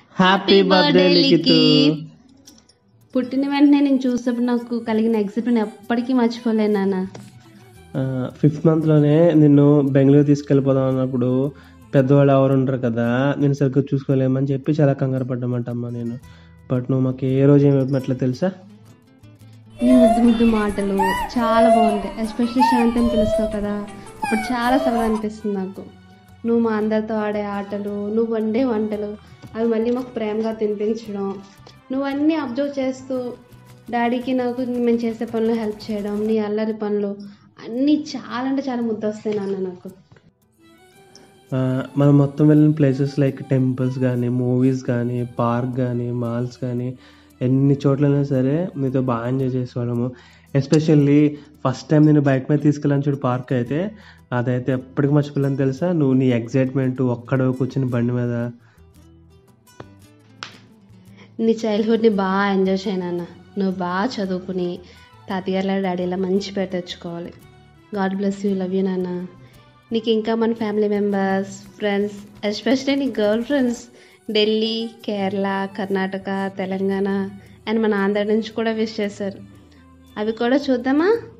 happy birthday లిఖితు పుట్టిన వెంటనే నేను చూసినప్పుడు నాకు కలిగిన ఎక్సైట్మెంట్ ఎప్పటికీ మర్చిపోలేను నాన్న ఫిఫ్త్ మంత్లోనే నిన్ను బెంగళూరు తీసుకెళ్ళిపోదాం అన్నప్పుడు పెద్దవాళ్ళు ఎవరు ఉండరు కదా నేను సరిగ్గా చూసుకోలేమని చెప్పి చాలా కంగారు పడ్డామంటమ్మా నేను బట్ నువ్వు మాకు ఏ రోజు ఏమి ఇవ్వట్లే తెలుసా నీ ముద్దు ముద్దు మాటలు చాలా బాగుంటాయి ఎస్పెషల్లీ శాంతం పిలుస్తావు కదా అప్పుడు చాలా సరదా అనిపిస్తుంది నాకు నువ్వు మా అందరితో ఆడే ఆటలు నువ్వు వండే వంటలు అవి మళ్ళీ మాకు ప్రేమగా తినిపించడం నువ్వు అన్నీ అబ్జర్వ్ చేస్తూ డాడీకి నాకు మేము చేసే పనులు హెల్ప్ చేయడం నీ అల్లరి పనులు అన్నీ చాలా అంటే చాలా ముద్దు వస్తాయి నాన్న నాకు ఆ, మనం మొత్తం వెళ్ళిన ప్లేసెస్ లైక్ టెంపుల్స్ కానీ మూవీస్ కానీ పార్క్ కానీ మాల్స్ కానీ ఎన్ని చోట్లైనా సరే నీతో బాగా ఎంజాయ్ చేసేవాళ్ళము ఎస్పెషల్లీ ఫస్ట్ టైం నేను బైక్ మీద తీసుకెళ్ళాను చూడు పార్క్ అయితే అదైతే ఎప్పటికీ మర్చిపోలేను తెలుసా నువ్వు నీ ఎగ్జైట్మెంట్ ఒక్కడ కూర్చుని బండి మీద నీ చైల్డ్హుడ్ని బాగా ఎంజాయ్ చేయనన్న నువ్వు బాగా చదువుకుని తాతగారుల డాడీలా మంచి పేరు తెచ్చుకోవాలి God bless you love you నాన్న నీకు ఇంకా మన ఫ్యామిలీ మెంబర్స్ ఫ్రెండ్స్ ఎస్పెషల్లీ నీ girl friends Delhi Kerala Karnataka Telangana and మన ఆంధ్ర నుంచి కూడా విష్ చేశారు అవి కూడా చూద్దామా